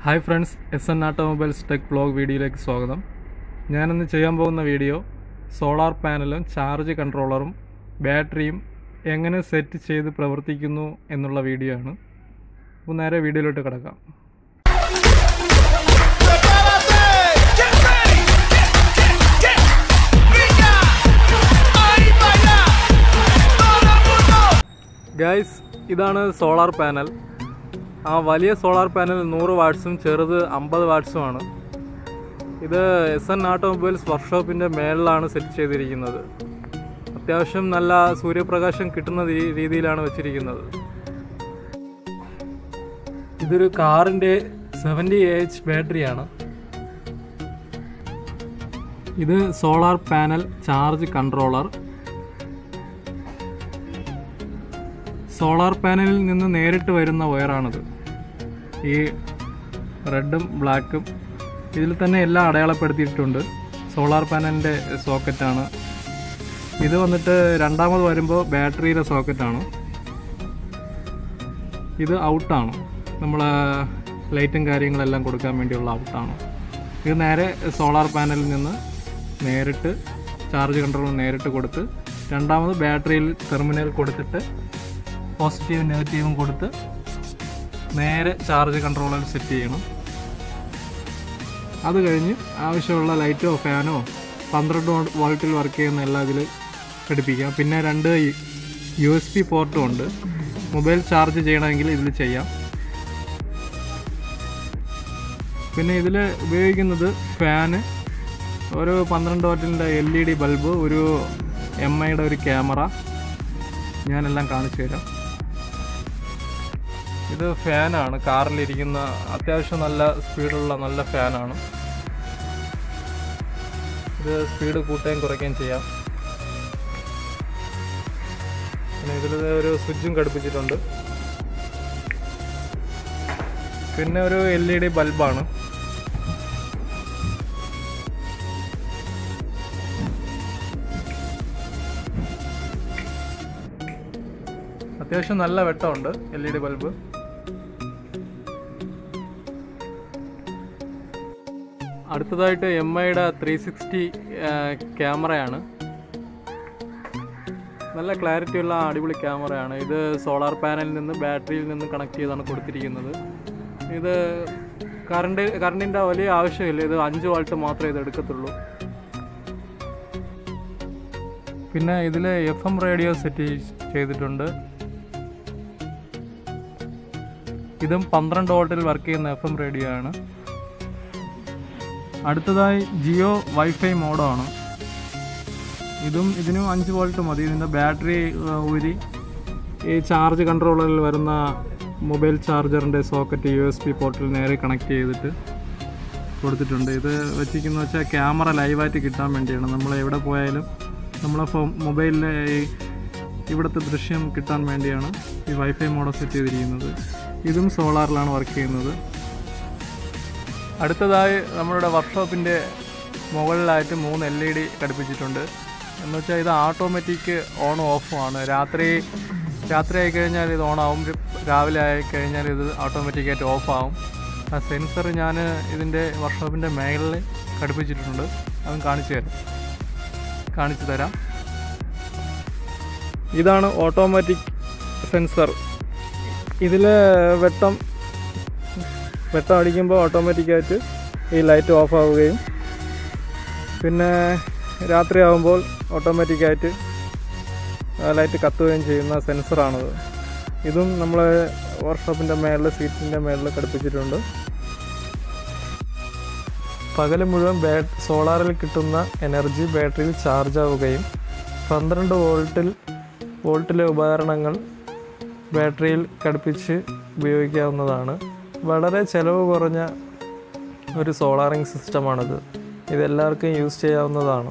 Hi friends S N automobiles tech vlog വീഡിയോയിലേക്ക് സ്വാഗതം ഞാനിന്ന് ചെയ്യാൻ പോകുന്ന വീഡിയോ സോളാർ പാനലും ചാർജ് കൺട്രോളറും ബാറ്ററിയും എങ്ങനെ സെറ്റ് ചെയ്ത് പ്രവർത്തിക്കുന്നു എന്നുള്ള വീഡിയോ ആണ് അപ്പോൾ നേരെ വീഡിയോയിലോട്ട് കിടക്കാം ¡Prepárate! ¡Get ready! ¡Get, get, get! ¡Venga! ¡Ahí vaya! ¡Todo el mundo! Guys ഇതാണ് സോളാർ പാനൽ ആ വലിയ സോളാർ പാനൽ നൂറ് വാട്ട്സും ചെറുത് അമ്പത് വാട്ട്സുമാണ് ഇത് എസ് എൻ ഓട്ടോമൊബൈൽസ് വർക്ക്ഷോപ്പിൻ്റെ മേളിലാണ് സെറ്റ് ചെയ്തിരിക്കുന്നത് അത്യാവശ്യം നല്ല സൂര്യപ്രകാശം കിട്ടുന്ന രീ- രീതിയിലാണ് വെച്ചിരിക്കുന്നത് ഇതൊരു കാറിൻ്റെ സെവൻറ്റി എച്ച് ബാറ്ററിയാണ് ഇത് solar panel charge controller solar പാനലിൽ നിന്ന് നേരിട്ട് വരുന്ന വയറാണിത് ഈ റെഡും ബ്ലാക്കും ഇതിൽ തന്നെ എല്ലാം അടയാളപ്പെടുത്തിയിട്ടുണ്ട് സോളാർ പാനലിൻ്റെ സോക്കറ്റാണ് ഇത് വന്നിട്ട് രണ്ടാമത് വരുമ്പോൾ ബാറ്ററിയുടെ സോക്കറ്റാണ് ഇത് ഔട്ടാണ് നമ്മൾ ലൈറ്റും കാര്യങ്ങളെല്ലാം കൊടുക്കാൻ വേണ്ടിയുള്ള ഔട്ടാണ് ഇത് നേരെ സോളാർ പാനലിൽ നിന്ന് നേരിട്ട് ചാർജ് കൺട്രോൾ നേരിട്ട് കൊടുത്ത് രണ്ടാമത് ബാറ്ററിയിൽ ടെർമിനൽ കൊടുത്തിട്ട് പോസിറ്റീവും നെഗറ്റീവും കൊടുത്ത് നേരെ ചാർജ് കൺട്രോളർ സെറ്റ് ചെയ്യണം അത് കഴിഞ്ഞ് ആവശ്യമുള്ള ലൈറ്റോ ഫാനോ പന്ത്രണ്ട് വോൾട്ടിൽ വർക്ക് ചെയ്യുന്ന എല്ലാം ഇതിൽ ഘടിപ്പിക്കാം പിന്നെ രണ്ട് യു എസ് പി പോർട്ടും ഉണ്ട് മൊബൈൽ ചാർജ് ചെയ്യണമെങ്കിൽ ഇതിൽ ചെയ്യാം പിന്നെ ഇതിൽ ഉപയോഗിക്കുന്നത് ഫാന് ഒരു പന്ത്രണ്ട് വാട്ടിൻ്റെ എൽ ഇ ഡി ബൾബ് ഒരു എം ഐയുടെ ഒരു ക്യാമറ ഞാനെല്ലാം കാണിച്ചു തരാം ഇത് ഫാനാണ് കാറിലിരിക്കുന്ന അത്യാവശ്യം നല്ല സ്പീഡുള്ള നല്ല ഫാനാണ് ഇത് സ്പീഡ് കൂട്ടുകയും കുറയ്ക്കുകയും ചെയ്യാം പിന്നെ ഇതിൽ ഒരു സ്വിച്ചും ഘടിപ്പിച്ചിട്ടുണ്ട് പിന്നെ ഒരു എൽ ഇ ഡി ബൾബാണ് അത്യാവശ്യം നല്ല വെട്ടമുണ്ട് എൽ ഇ ഡി ബൾബ് അടുത്തതായിട്ട് എം ഐയുടെ ത്രീ സിക്സ്റ്റി ക്യാമറയാണ് നല്ല ക്ലാരിറ്റി ഉള്ള അടിപൊളി ക്യാമറയാണ് ഇത് സോളാർ പാനലിൽ നിന്ന് ബാറ്ററിയിൽ നിന്ന് കണക്ട് ചെയ്താണ് കൊടുത്തിരിക്കുന്നത് ഇത് കറണ്ട് കറണ്ടിൻ്റെ വലിയ ആവശ്യമില്ല ഇത് അഞ്ച് വാൾട്ട് മാത്രമേ ഇത് എടുക്കത്തുള്ളൂ പിന്നെ ഇതിൽ എഫ് എം റേഡിയോ സെറ്റ് ചെയ്തിട്ടുണ്ട് ഇതും പന്ത്രണ്ട് വോൾട്ടിൽ വർക്ക് ചെയ്യുന്ന എഫ് എം റേഡിയോ ആണ് അടുത്തതായി ജിയോ വൈഫൈ മോഡാണ് ഇതും ഇതിനും അഞ്ച് വോൾട്ട് മതി ഇതിൻ്റെ ബാറ്ററി ഊരി ഈ ചാർജ് കൺട്രോളറിൽ വരുന്ന മൊബൈൽ ചാർജറിൻ്റെ സോക്കറ്റ് യു എസ് പി പോർട്ടിൽ നേരെ കണക്ട് ചെയ്തിട്ട് കൊടുത്തിട്ടുണ്ട് ഇത് വെച്ചിരിക്കുന്ന വെച്ചാൽ ക്യാമറ ലൈവായിട്ട് കിട്ടാൻ വേണ്ടിയാണ് നമ്മൾ എവിടെ പോയാലും നമ്മളെ ഫോ മൊബൈലിലെ ഈ ഇവിടുത്തെ ദൃശ്യം കിട്ടാൻ വേണ്ടിയാണ് ഈ വൈഫൈ മോഡൽ സെറ്റ് ചെയ്തിരിക്കുന്നത് ഇതും സോളാറിലാണ് വർക്ക് ചെയ്യുന്നത് അടുത്തതായി നമ്മളുടെ വർക്ക്ഷോപ്പിൻ്റെ മുകളിലായിട്ട് മൂന്ന് എൽ ഇ ഡി ഘടിപ്പിച്ചിട്ടുണ്ട് എന്ന് വെച്ചാൽ ഇത് ഓട്ടോമാറ്റിക് ഓണും ഓഫും ആണ് രാത്രി രാത്രി ആയി കഴിഞ്ഞാൽ ഇത് ഓണാവും രാവിലെ ആയി കഴിഞ്ഞാൽ ഇത് ഓട്ടോമാറ്റിക്കായിട്ട് ഓഫാവും ആ സെൻസർ ഞാൻ ഇതിൻ്റെ വർക്ക്ഷോപ്പിൻ്റെ മേളിൽ ഘടിപ്പിച്ചിട്ടുണ്ട് അതും കാണിച്ചു തരാം കാണിച്ചു തരാം ഇതാണ് ഓട്ടോമാറ്റിക് സെൻസർ ഇതിൽ വെട്ടം വെട്ടം അടിക്കുമ്പോൾ ഓട്ടോമാറ്റിക്കായിട്ട് ഈ ലൈറ്റ് ഓഫ് ആവുകയും പിന്നെ രാത്രി ആകുമ്പോൾ ഓട്ടോമാറ്റിക്കായിട്ട് ലൈറ്റ് കത്തുകയും ചെയ്യുന്ന സെൻസറാണിത് ഇതും നമ്മൾ വർക്ക്ഷോപ്പിൻ്റെ മേളിൽ സീറ്റിൻ്റെ മേളിൽ ഘടിപ്പിച്ചിട്ടുണ്ട് പകൽ മുഴുവൻ ബാ സോളാറിൽ കിട്ടുന്ന എനർജി ബാറ്ററിയിൽ ചാർജ് ആവുകയും പന്ത്രണ്ട് വോൾട്ടിൽ വോൾട്ടിലെ ഉപകരണങ്ങൾ ബാറ്ററിയിൽ ഘടിപ്പിച്ച് ഉപയോഗിക്കാവുന്നതാണ് വളരെ ചിലവ് കുറഞ്ഞ ഒരു സോളാറിങ് സിസ്റ്റമാണിത് ഇതെല്ലാവർക്കും യൂസ് ചെയ്യാവുന്നതാണ്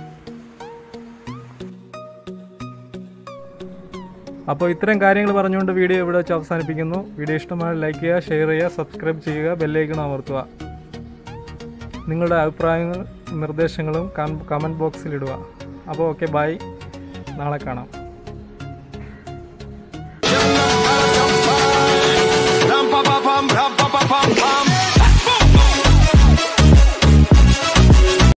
അപ്പോൾ ഇത്തരം കാര്യങ്ങൾ പറഞ്ഞുകൊണ്ട് വീഡിയോ ഇവിടെ വെച്ച് അവസാനിപ്പിക്കുന്നു വീഡിയോ ഇഷ്ടമായ ലൈക്ക് ചെയ്യുക ഷെയർ ചെയ്യുക സബ്സ്ക്രൈബ് ചെയ്യുക ബെല്ലൈക്കൺ അമർത്തുക നിങ്ങളുടെ അഭിപ്രായങ്ങളും നിർദ്ദേശങ്ങളും കമൻറ്റ് ബോക്സിൽ ഇടുക അപ്പോൾ ഓക്കെ ബൈ നാളെ കാണാം Ram pa pa pam ram